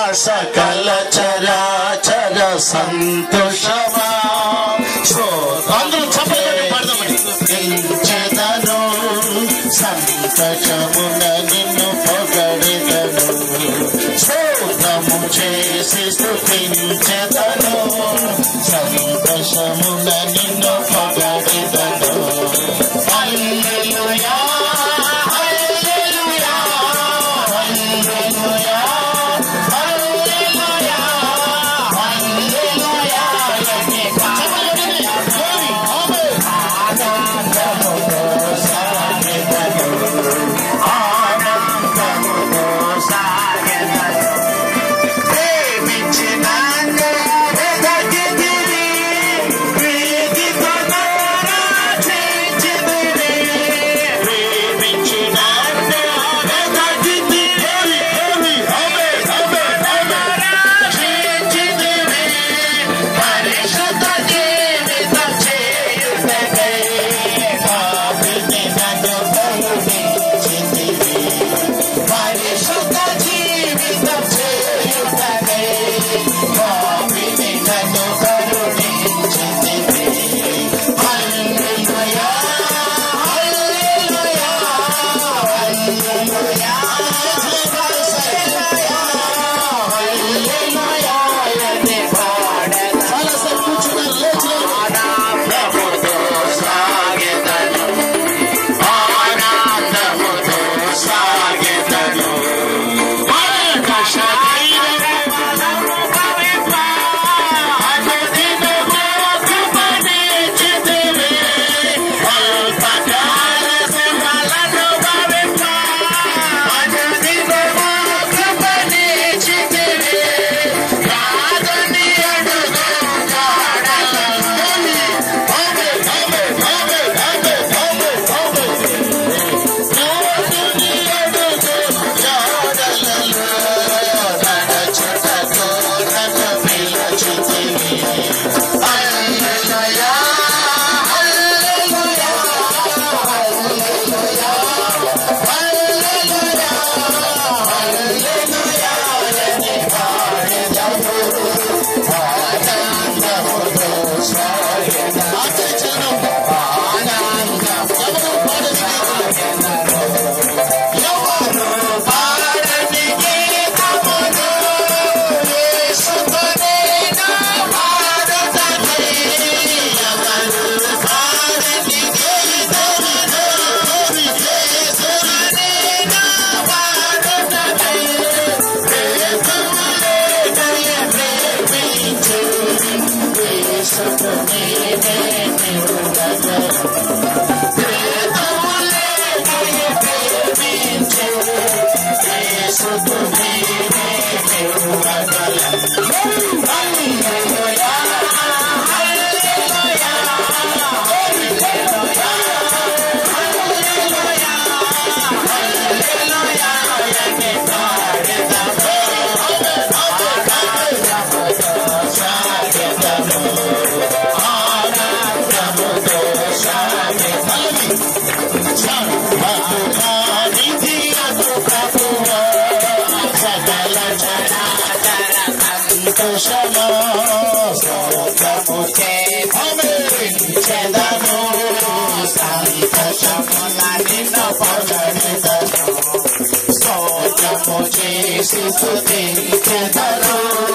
సకల చరాచర సంతోషమా అందరూ చప్పట్లు పాడదామండి స్థుతించెదను సంతోషమున నిన్ను పొగడెదను స్తోత్రము చేసి స్థుతించెదను సంతోషమున నిన్ను పొగడెదను హల్లెలూయా హల్లెలూయా హల్లెలూయా హల్లెలూయా హల్లెలూయా చప్పట్లు glory ఆమేన్ పరిశుద్ధ జీవితం చేయుటకై పాపిని నన్ను కరుణించితివి. హల్లెలూయా, హల్లెలూయా, హల్లెలూయా, హల్లెలూయా అని పాడెదను. చాలాసేపు కూర్చున్నారు, లేచినారు. ఆనందముతో సాగెదను. ఆనందముతో సాగెదను. చేసి స్థుతించెదను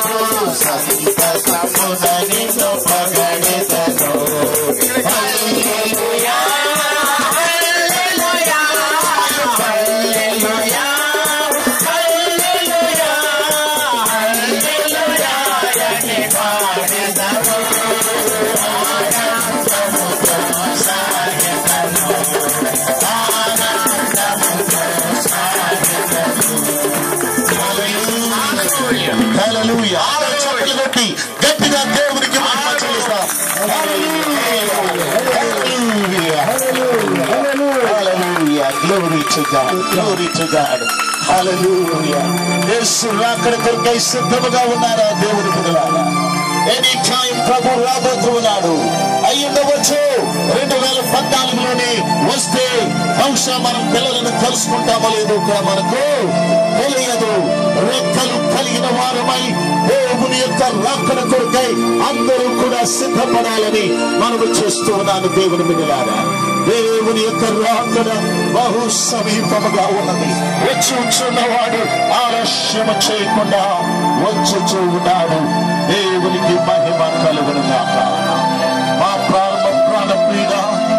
సంతసమున నిన్ను పొగడెదను హల్లెలూయా హల్లెలూయా హల్లెలూయా హల్లెలూయా హల్లెలూయా అని పాడెదను ఆనందముతో సాగెదను ఆనందముతో సాగెదను హల్లెలూయా చప్పట్లు కొట్టి గట్టిగా దేవునికి మహిమ చెల్లిస్తాం hallelujah hallelujah glory to God glory to God hallelujah Yesu రాకడ కొరకై సిద్ధముగా ఉన్నారా దేవుని పిల్లలారా ఎనీ టైం ప్రభు రాబోతున్నాడు అయ్యుండవచ్చు రెండు వేల పద్నాలుగులోనే వస్తే బహుశా మనం పిల్లలను కలుసుకుంటామో లేదో కూడా మనకు తెలియదు రెక్కలు కలిగిన వారమై రాకడ కొరకై అందరూ కూడా సిద్ధపడాలని మనము చేస్తూ ఉన్నాను దేవుని మిగిలారా దేవుని యొక్క రాకడ బహు సమీపముగా ఉన్నది వచ్చి ఉంచున్నవాడు ఆలస్యం చేయకుండా వచ్చుచూ ఉన్నాడు దేవునికి మహిమ కలుగును గాక మా ప్రారంభ ప్రాణ పీడ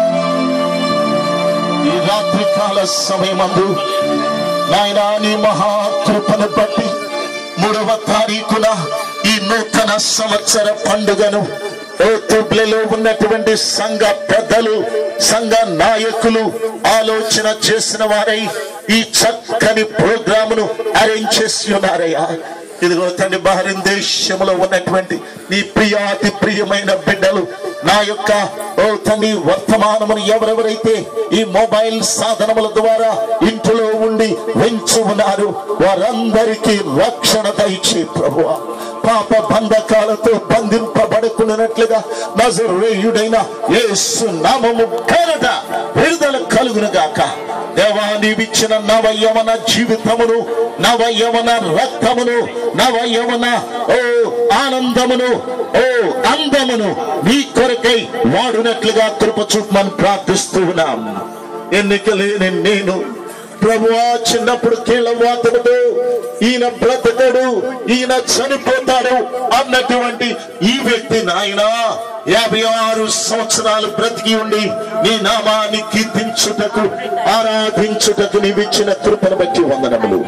ఈ రాత్రి కాల సమయమందు నాయనా నీ మహాకృపను బట్టి మూడవ తారీఖున ఈ నూతన సంవత్సర పండుగను ఓతుబ్లలో ఉన్నటువంటి సంఘ పెద్దలు సంఘ నాయకులు ఆలోచన చేసిన వారై ఈ చక్కని ప్రోగ్రామును అరేంజ్ చేసి ఉన్నారయ్యా ఇదిగో తండ్రి బహరిన్ దేశంలో ఉన్నటువంటి నీ ప్రియాతి ప్రియమైన బిడ్డలు నా యొక్క ఓ తండ్రి వర్తమానమును ఎవరెవరైతే ఈ మొబైల్ సాధనముల ద్వారా ఇంటిలో ఉండి వెంచు ఉన్నారు వారందరికీ రక్షణ దయచే ప్రభువా పాప బంధకాలతో బంధింపబడుకున్నట్లుగా నజరేయుడైన యేసు నామము పేరట విడుదల కలుగును గాక దేవా నీవిచ్చిన నవయవన జీవితమును నవయవన రక్తమును నవయవన ఓ ఆనందమును ఓ అందమును నీ కొరకై వాడునట్లుగా కృప చూపమని ప్రార్థిస్తూ ఉన్నాం ఎన్నిక లేని నేను ప్రభువా చిన్నప్పుడు కీళ్ళ వాతలతో ఈయన బ్రతకడు ఈయన చనిపోతాడు అన్నటువంటి ఈ వ్యక్తి నాయన యాభై ఆరు సంవత్సరాలు బ్రతికి ఉండి నీ నామాన్ని కీర్తించుటకు ఆరాధించుటకు నీవిచ్చిన కృపను బట్టి వందనములు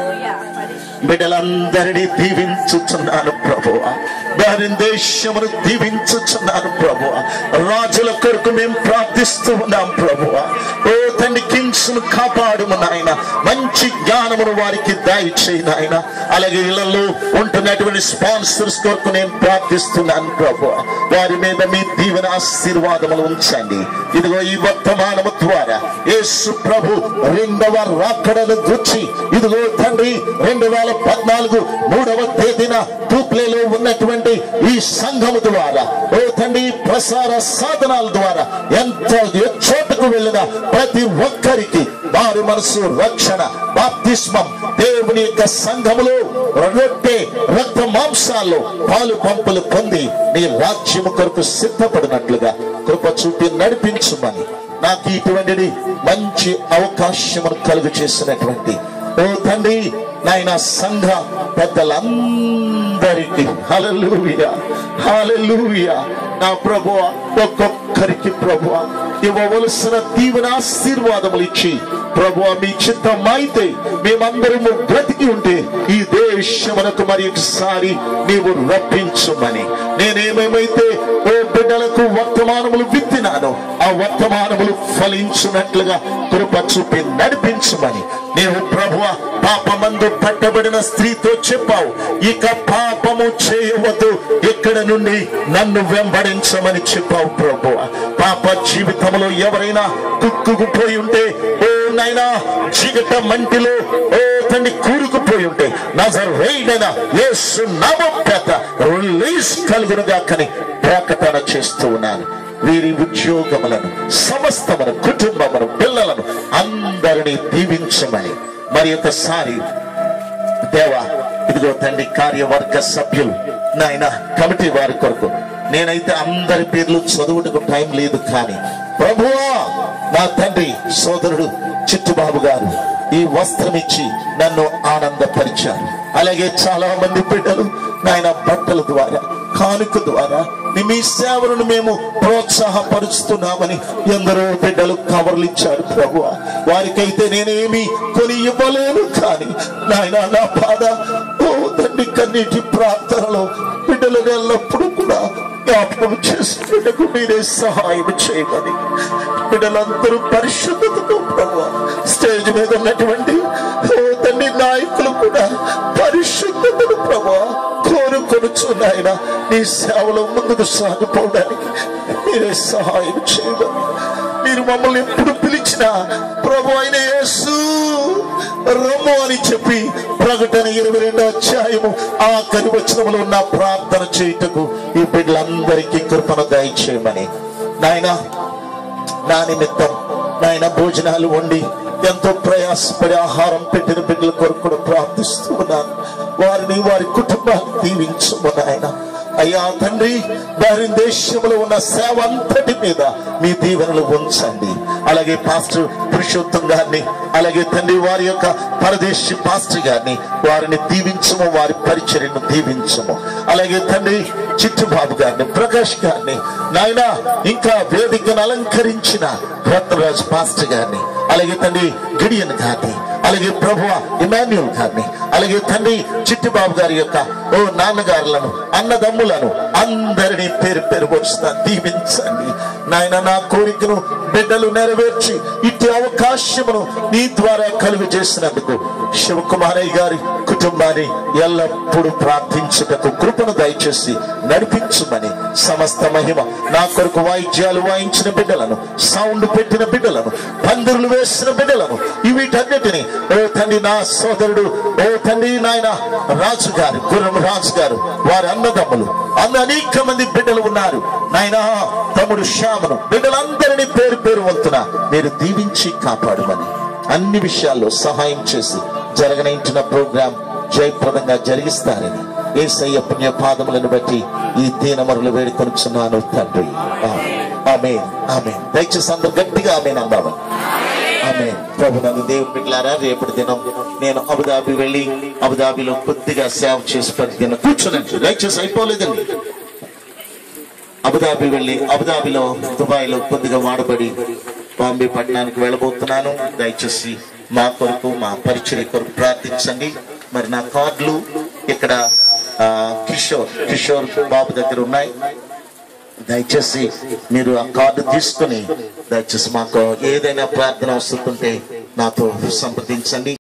బిడ్డలందరినీ దీవించుచున్నాను ప్రభువ వారి దేశమును దీవించుచున్నాను ప్రభువ రాజుల కొరకు మేము ప్రార్థిస్తూ ఉన్నాం ప్రభువ ఓ తండ్రి కింగ్స్ ను కాపాడుము నాయన మంచి జ్ఞానమును వారికి దయచేయి నాయన అలాగే ఇళ్లలో ఉంటున్నటువంటి స్పాన్సర్స్ కొరకు నేను ప్రార్థిస్తున్నాను ప్రభు వారి మీద మీ దీవెన ఆశీర్వాదములు ఉంచండి ఇదిగో ఈ వర్తమానము ద్వారా యేసు ప్రభు రెండవ రాకడను గుర్చి ఇదిగో తండ్రి రెండు వేల పద్నాలుగు మూడవ తేదీన తూప్లేలో ఉన్నటువంటి ఈ సంఘము ద్వారా ఓ తండ్రి ప్రసార సాధనాల ద్వారా ఎంత ఏ చోటుకు వెళ్ళిన ప్రతి ఒక్కరికి వారి మనసు రక్షణ బాప్తిస్మం దేవుని యొక్క సంఘములో రొట్టె రక్త మాంసాల్లో పాలు పంపులు పొంది నీ రాజ్యము కొరకు సిద్ధపడినట్లుగా కృప చూపి నడిపించుమని నాకు ఇటువంటిది మంచి అవకాశమును కలుగు చేసినటువంటి ఓ తండ్రి నాయన సంఘ పెద్దలందరికీ హల్లెలూయా హల్లెలూయా నా ప్రభువ ఒక్కొక్కరికి ప్రభువ ఇవ్వవలసిన దీవెన ఆశీర్వాదములు ఇచ్చి ప్రభువ మీ చిత్తం అయితే మేమందరము బ్రతికి ఉంటే ఈ దేశమునకు మరి ఒకసారి నీవు రప్పించుమని నేనేమేమైతే ఓ బిడ్డలకు వర్తమానములు విత్తినానో ఆ వర్తమానములు ఫలించున్నట్లుగా కృప చూపి నడిపించుమని నేను ప్రభువ పాపమందు పట్టబడిన స్త్రీతో చెప్పావు ఇక పాపము చేయవద్దు ఇక్కడ నుండి నన్ను వెంబడించమని చెప్పావు ప్రభువ పాప జీవితంలో ఎవరైనా కుక్కుకుపోయి ఉంటే ఓ నైనా చీకట మంటిలో ఓ తండ్రి కూరుకుపోయి ఉంటే నజరేయుడైన యేసు నామం పేత రిలీజ్ కలుగునుగా కని ప్రకటన చేస్తూ ఉన్నాను వీరి ఉద్యోగములను సమస్తమును కుటుంబమును పిల్లలను అందరినీ దీవించమని మరి ఒకసారి దేవా ఇదిగో తండ్రి కార్యవర్గ సభ్యులు నాయన కమిటీ వారి కొరకు నేనైతే అందరి పేర్లు చదువుటకు టైం లేదు కానీ ప్రభువా నా తండ్రి సోదరుడు చిట్టుబాబు గారు ఈ వస్త్రం ఇచ్చి నన్ను ఆనందపరిచారు అలాగే చాలా మంది బిడ్డలు నాయన బట్టల ద్వారా కానుక ద్వారా నీ మీ సేవలను మేము ప్రోత్సాహపరుస్తున్నామని ఎందరో బిడ్డలు కవర్లు ఇచ్చారు ప్రభు వారికైతే నేనేమి కొని ఇవ్వలేను కానీ నాయన నా బాధ ఓ తండ్రి కన్నీటి ప్రార్థనలో బిడ్డలు ఎల్లప్పుడూ కూడా జ్ఞాపకం చేసి బిడ్డకు మీరే సహాయం చేయమని బిడ్డలందరూ పరిశుద్ధతతో ప్రభు స్టేజ్ మీద ఉన్నటువంటి ఓ తండ్రి నాయకులు కూడా పరిశుద్ధతను ప్రభు కోరుకొనుచు నాయన నీ సేవలో ముందుకు సాగిపోవడానికి మీరే సహాయం చేయమని మీరు మమ్మల్ని ఎప్పుడు పిలిచినా ప్రభు అయిన యేసు రమ్ము అని చెప్పి ప్రకటన ఇరవై రెండో అధ్యాయము ఆఖరి వచనములో ఉన్న ప్రార్థన చేయుటకు ఈ బిడ్డలందరికీ కృపను దయచేయమని నాయనా నా నిమిత్తం నాయన భోజనాలు వండి ఎంతో ప్రయాసపడి ఆహారం పెట్టిన బిడ్డల కొరకు కూడా ప్రార్థిస్తూ ఉన్నాను వారిని వారి కుటుంబాన్ని దీవించము నాయన అయ్యా తండ్రి వారి దేశంలో ఉన్న సేవ అంతటి మీద మీ దీవెనలు ఉంచండి అలాగే పాస్టర్ పురుషోత్తం గారిని అలాగే తండ్రి వారి యొక్క పరదేశి పాస్టర్ గారిని వారిని దీవించము వారి పరిచర్యను దీవించము అలాగే తండ్రి చిట్టుబాబు గారిని ప్రకాష్ గారిని నాయన ఇంకా వేదికను అలంకరించిన రత్నరాజ్ పాస్టర్ గారిని అలాగే తండ్రి గిడియన్ గారిని అలాగే ప్రభు ఇమాన్యుల్ గారిని అలాగే తండ్రి చిట్టిబాబు గారి యొక్క ఓ నాన్నగారులను అన్నదమ్ములను అందరినీ పేరు పేరు వరుస్తా దీవించండి నాయన నా కోరికను బిడ్డలు నెరవేర్చి ఇట్టి అవకాశమును నీ ద్వారా కలుగు చేసినందుకు శివకుమారయ్య గారి కుటుంబాన్ని ఎల్లప్పుడూ ప్రార్థించుటకు కృపను దయచేసి నడిపించుమని సమస్త మహిమ నా కొరకు వాయిద్యాలు వాయించిన బిడ్డలను సౌండ్ పెట్టిన బిడ్డలను పందిరులు వేసిన బిడ్డలను ఈ వీటన్నిటిని ఓ తండ్రి నా సోదరుడు ఓ తండ్రి నాయన రాజు గారు గుర్రం రాజు గారు వారి అన్నదమ్ములు అన్న అనేక మంది బిడ్డలు ఉన్నారు నాయన తమ్ముడు శ్యామను బిడ్డలందరినీ పేరు పేరు వంతున మీరు దీవించి కాపాడమని అన్ని విషయాల్లో సహాయం చేసి జరగనించిన ప్రోగ్రాం జయప్రదంగా జరిగిస్తారని ఏసయ్య పుణ్య పాదములను బట్టి ఈ దీనమరులు వేడుకొనుచున్నాను తండ్రి ఆమె ఆమె దయచేసి అందరు గట్టిగా ఆమె అందామని ఆమె ప్రభు నన్ను దేవుని బిడ్డలారా రేపటి దినం నేను అబుదాబి వెళ్ళి అబుదాబిలో కొద్దిగా సేవ చేసి ప్రతి దినం కూర్చోనండి దయచేసి అయిపోలేదండి అబుదాబి వెళ్ళి అబుదాబిలో దుబాయ్ లో కొద్దిగా వాడబడి బాంబే పట్టణానికి వెళ్ళబోతున్నాను దయచేసి మా కొరకు మా పరిచయ కొరకు ప్రార్థించండి మరి నా కార్డులు ఇక్కడ ఆ, కిషోర్ కిషోర్ బాబు దగ్గర ఉన్నాయి దయచేసి మీరు ఆ కార్డు తీసుకుని దయచేసి మాకు ఏదైనా ప్రార్థన వస్తుంటే నాతో సంప్రదించండి